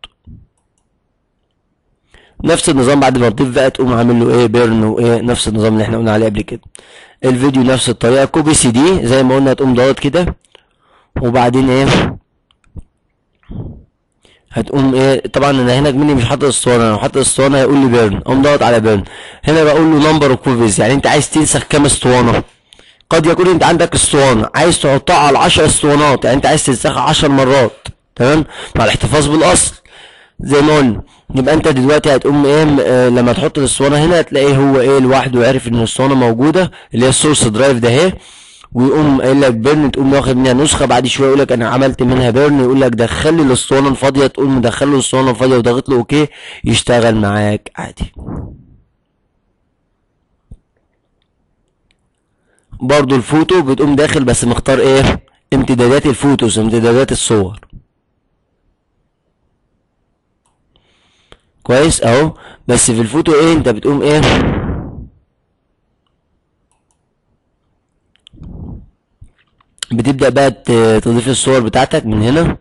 نفس النظام بعد ما تضيف بقى تقوم عامل له ايه بيرن وايه نفس النظام اللي احنا قلنا عليه قبل كده الفيديو نفس الطريقه كوبي سي دي زي ما قلنا تقوم ضغط كده وبعدين ايه هتقوم ايه طبعا انا هنا مني مش حاطط اسطوانه لو حاطط اسطوانه هيقول لي بيرن اقوم ضغط على بيرن هنا بقول له نمبر اوف كوبيز يعني انت عايز تنسخ كام اسطوانه قد يكون انت عندك اسطوانه عايز تحطها على 10 اسطوانات يعني انت عايز تنسخها 10 مرات تمام مع الاحتفاظ بالاصل زي ما قلنا يبقى انت دلوقتي هتقوم ايه م- آه، لما تحط الاسطوانه هنا هتلاقيه هو ايه لوحده عارف ان الاسطوانه موجوده اللي هي السورس درايف ده اهي ويقوم قايل لك بيرن تقوم واخد منها نسخه بعد شويه يقول لك انا عملت منها بيرن يقول لك دخل لي الاسطوانه الفاضيه تقوم مدخل له الاسطوانه الفاضيه وضغط له اوكي يشتغل معاك عادي برضو الفوتو بتقوم داخل بس مختار ايه امتدادات الفوتوز امتدادات الصور كويس اهو بس في الفوتو ايه انت بتقوم ايه بتبدأ بقى ت- تضيف الصور بتاعتك من هنا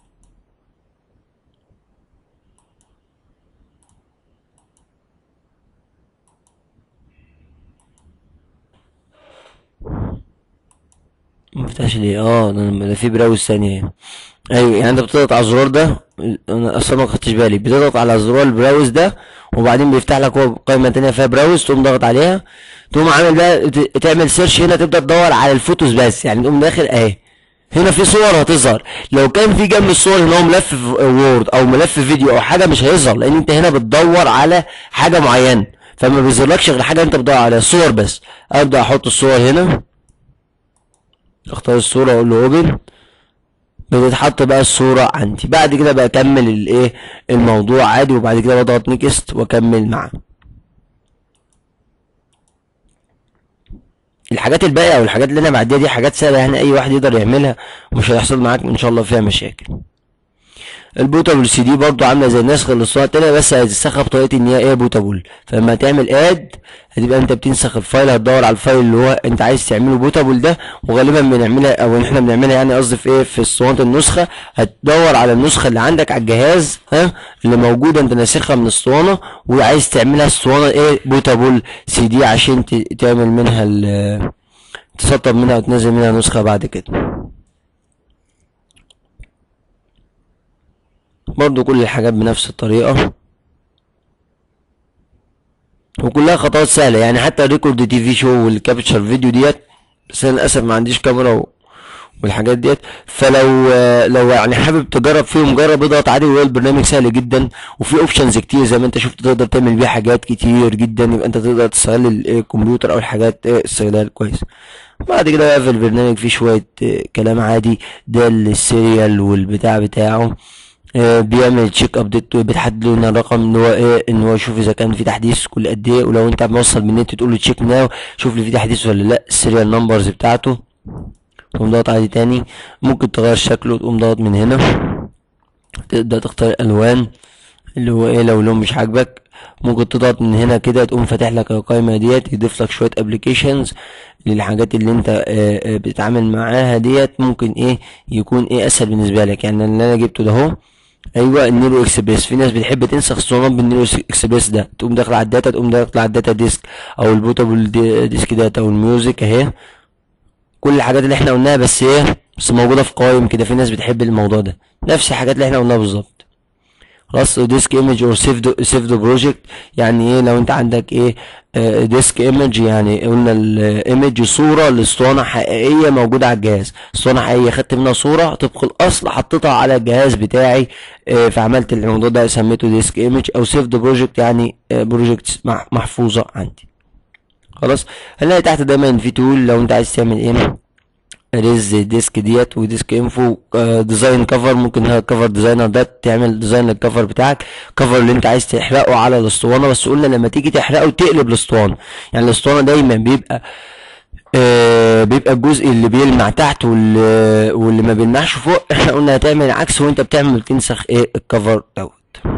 مفتاحش ليه اه ده أنا- ده في براوز ثانية هنا ايوه يعني انت بتضغط على الزرار ده انا اصلا ما خدتش بالي بتضغط على زرار البراوز ده وبعدين بيفتح لك هو قائمة تانية فيها براوز تقوم ضغط عليها تقوم عامل بقى ت- تعمل سيرش هنا تبدأ تدور على الفوتوز بس يعني تقوم داخل اهي هنا في صور هتظهر لو كان في جنب الصور هنا هو ملف في- وورد او ملف فيديو او حاجه مش هيظهر لان انت هنا بتدور على حاجه معينه فما بيظهرلكش غير حاجه انت بتدور عليها صور بس ابدا احط الصور هنا اختار الصوره اقول له اوبن بتتحط بقى الصوره عندي بعد كده بقى اكمل الايه الموضوع عادي وبعد كده بضغط نيكست واكمل معاه الحاجات الباقيه او الحاجات اللي انا بعديها دي حاجات سهله يعني اي واحد يقدر يعملها ومش هيحصل معاك ان شاء الله فيها مشاكل البوتابل سي دي برضو عامله زي النسخ الاسطوانه التانيه بس هتنسخها بطريقه ان هي ايه بوتابل فلما تعمل اد هتبقى انت بتنسخ الفايل هتدور على الفايل اللي هو انت عايز تعمله بوتابل ده وغالبا بنعملها او احنا بنعملها يعني قصدي في ايه في اسطوانه النسخه هتدور على النسخه اللي عندك على الجهاز ها اللي موجوده انت ناسخها من اسطوانه وعايز تعملها اسطوانه ايه بوتابل سي دي عشان ت- تعمل منها ال تسطب منها وتنزل منها نسخه بعد كده برضو كل الحاجات بنفس الطريقة وكلها خطوات سهلة يعني حتى الريكورد تي في شو والكابتشر فيديو ديت بس انا للاسف ما عنديش كاميرا و... والحاجات ديت فلو لو يعني حابب تجرب فيهم جرب اضغط عادي وهو البرنامج سهل جدا وفي اوبشنز كتير زي ما انت شفت تقدر تعمل بيه حاجات كتير جدا يبقى انت تقدر تستغل ال- الكمبيوتر او الحاجات ايه استغلال كويس بعد كده بقى في البرنامج فيه شوية اه، كلام عادي ده السيريال والبتاع بتاعه اه، بيعمل تشيك ابديت بتحدد له ان الرقم ان هو ايه ان هو يشوف اذا كان في تحديث كل قد ايه ولو انت موصل بالنت تقول له تشيك ناو شوف لي في تحديث ولا لا السيريال نمبرز بتاعته تقوم ضغط عادي تاني ممكن تغير شكله تقوم ضغط من هنا تبدأ تختار الألوان اللي هو ايه لو لون مش عاجبك ممكن تضغط من هنا كده تقوم فاتح لك القائمة ديت يضيف لك شوية ابلكيشنز للحاجات اللي انت آه، آه، بتتعامل معاها ديت ممكن ايه يكون ايه اسهل بالنسبة لك يعني اللي انا جبته ده اهو ايوه النيرو اكسبريس في ناس بتحب تنسخ الصونات بالنيرو اكسبريس ده تقوم داخل على الداتا تقوم داخل على الداتا ديسك او البوتابل دي- ديسك داتا او الميوزك اهي كل الحاجات اللي احنا قلناها بس ايه بس موجوده في قوائم كده في ناس بتحب الموضوع ده نفس الحاجات اللي احنا قلناها بالظبط خلاص ديسك ايمج اور سيف سيف ذا بروجكت يعني ايه لو انت عندك ايه ديسك ايمج يعني قلنا الايمج صوره لاسطوانه حقيقيه موجوده على الجهاز اسطوانه حقيقيه خدت منها صوره طبق الاصل حطيتها على الجهاز بتاعي آه، فعملت الموضوع ده سميته ديسك ايمج او سيف ذا بروجكت يعني بروجكت محفوظه عندي خلاص هنلاقي تحت دايما في تول لو انت عايز تعمل ايه ريز ديسك ديت وديسك انفو آه، ديزاين كفر ممكن هنا كفر ديزاينر ده تعمل ديزاين للكفر بتاعك كفر اللي انت عايز تحرقه على الاسطوانه بس قلنا لما تيجي تحرقه تقلب الاسطوانه يعني الاسطوانه دايما بيبقى آه بيبقى الجزء اللي بيلمع تحت واللي, واللي ما بيلمعش فوق احنا قلنا هتعمل العكس وانت بتعمل تنسخ ايه الكفر دوت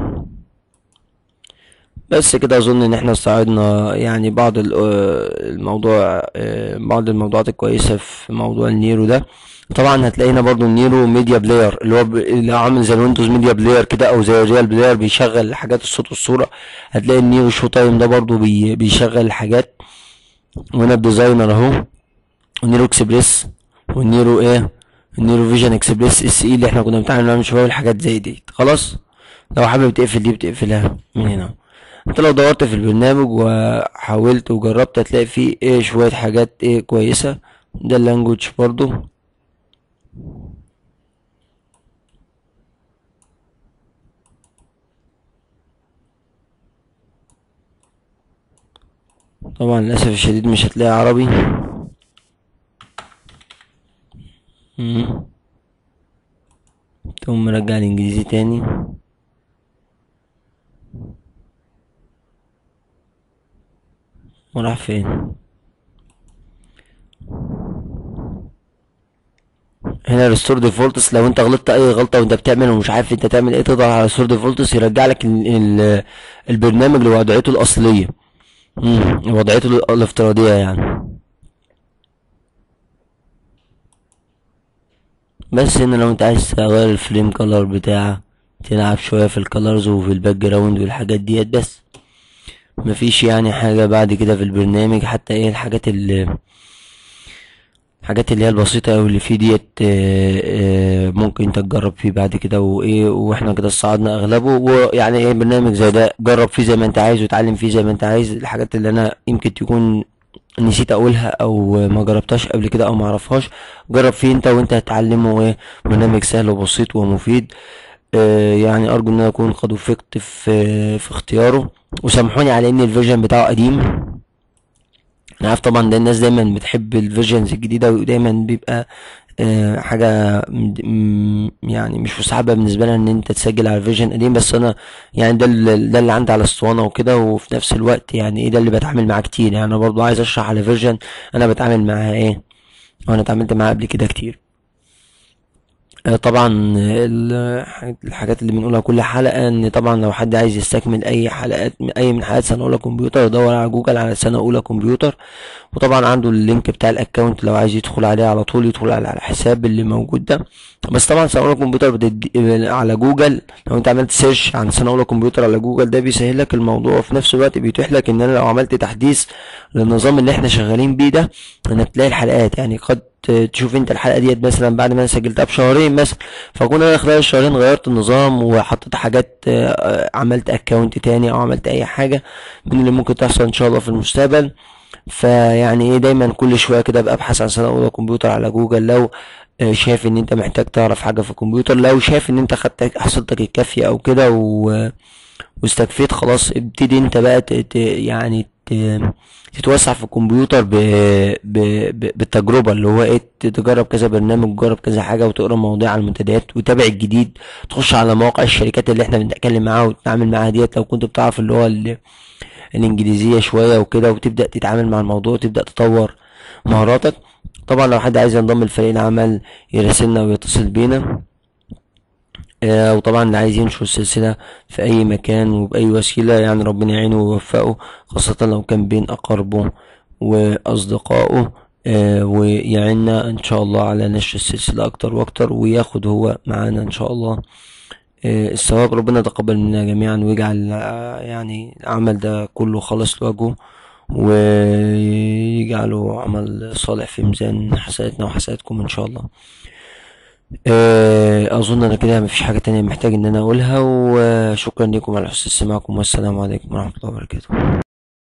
بس كده اظن ان احنا استعرضنا يعني بعض ال- آه، الموضوع آه، بعض الموضوعات الكويسه في موضوع النيرو ده طبعا هتلاقي هنا برضو النيرو ميديا بلاير اللي هو ب- اللي عامل زي الويندوز ميديا بلاير كده او زي الريال بلاير بيشغل حاجات الصوت والصوره هتلاقي النيرو شو تايم ده برضو بي بيشغل الحاجات وهنا الديزاينر اهو والنيرو اكسبريس والنيرو ايه النيرو فيجن اكسبريس اس اي اللي احنا كنا بنتعامل معاها من شويه والحاجات زي دي خلاص لو حابب تقفل دي بتقفلها من هنا انت لو دورت في البرنامج وحاولت وجربت هتلاقي فيه ايه شوية حاجات ايه كويسة ده اللانجوج برضو طبعا للأسف الشديد مش هتلاقي عربي مم. تقوم مرجع الانجليزي تاني وراح فين هنا ريستور ديفولتس لو انت غلطت اي غلطه وانت بتعمل ومش عارف انت تعمل ايه تضغط على ريستور ديفولتس يرجع لك ال ال البرنامج لوضعيته الاصليه امم وضعيته ال- الافتراضيه يعني بس هنا لو انت عايز تغير الفريم كولر بتاعك تلعب شويه في الكالرز وفي الباك جراوند والحاجات ديت بس مفيش يعني حاجه بعد كده في البرنامج حتى ايه الحاجات اللي الحاجات اللي هي البسيطة أوي اللي فيه ديت آه، آه، ممكن انت تجرب فيه بعد كده وايه واحنا كده صعدنا اغلبه ويعني ايه برنامج زي ده جرب فيه زي ما انت عايز وتعلم فيه زي ما انت عايز الحاجات اللي انا يمكن تكون نسيت اقولها او ما جربتهاش قبل كده او ما اعرفهاش جرب فيه انت وانت هتعلمه ايه برنامج سهل وبسيط ومفيد آه، يعني ارجو ان انا اكون قد وفقت في في اختياره وسامحوني على ان الفيرجن بتاعه قديم انا عارف طبعا ده الناس دايما بتحب الفيرجنز الجديده ودايما بيبقى آه، حاجه مد- م- يعني مش مستحبه بالنسبه لها ان انت تسجل على الفيرجن قديم بس انا يعني ده اللي ده اللي عندي على الاسطوانه وكده وفي نفس الوقت يعني ايه ده اللي بتعامل معاه كتير يعني انا برضو عايز اشرح على فيرجن انا بتعامل معاها ايه وانا اتعاملت معاها قبل كده كتير آه، طبعا ال- الحاجات اللي بنقولها كل حلقة ان طبعا لو حد عايز يستكمل اي حلقات اي من حلقات سنة اولى كمبيوتر يدور على جوجل على سنة اولى كمبيوتر وطبعا عنده اللينك بتاع الاكونت لو عايز يدخل عليه على طول يدخل على على الحساب اللي موجود ده بس طبعا سنة اولى كمبيوتر بتدي على جوجل لو انت عملت سيرش عن سنة اولى كمبيوتر على جوجل ده بيسهل لك الموضوع وفي نفس الوقت بيتيح لك ان انا لو عملت تحديث للنظام اللي احنا شغالين بيه ده انك تلاقي الحلقات يعني قد تشوف انت الحلقه ديت مثلا بعد ما انا سجلتها بشهرين مثلا فاكون انا خلال الشهرين غيرت النظام وحطيت حاجات آه، آه، عملت اكونت تاني او عملت اي حاجه من اللي ممكن تحصل ان شاء الله في المستقبل فيعني ايه دايما كل شويه كده ابقى ابحث عن سنه اولى كمبيوتر على جوجل لو آه، شايف ان انت محتاج تعرف حاجه في الكمبيوتر لو شايف ان انت خدت حصلتك الكافيه او كده و واستكفيت خلاص ابتدي انت بقى ت... ت... يعني ت... تتوسع في الكمبيوتر ب... ب... ب... بالتجربة اللي هو ايه تجرب كذا برنامج تجرب كذا حاجة وتقرا مواضيع على المنتديات وتابع الجديد تخش على مواقع الشركات اللي احنا بنتكلم معاها وتتعامل معاها ديت لو كنت بتعرف اللي هو ال... الانجليزية شوية وكده وتبدأ تتعامل مع الموضوع وتبدأ تطور مهاراتك طبعا لو حد عايز ينضم لفريق العمل يراسلنا ويتصل بينا آه، وطبعا اللي عايز ينشر السلسلة في أي مكان وبأي وسيلة يعني ربنا يعينه ويوفقه خاصة لو كان بين أقاربه وأصدقائه آه، ويعيننا إن شاء الله على نشر السلسلة أكتر وأكتر وياخد هو معانا إن شاء الله آه، الثواب ربنا يتقبل منا جميعا ويجعل آه، يعني العمل ده كله خالص لوجهه ويجعله عمل صالح في ميزان حسناتنا وحسناتكم إن شاء الله آه، اظن انا كده مفيش حاجة تانية محتاج ان انا اقولها وشكرا لكم على حسن استماعكم والسلام عليكم ورحمة الله وبركاته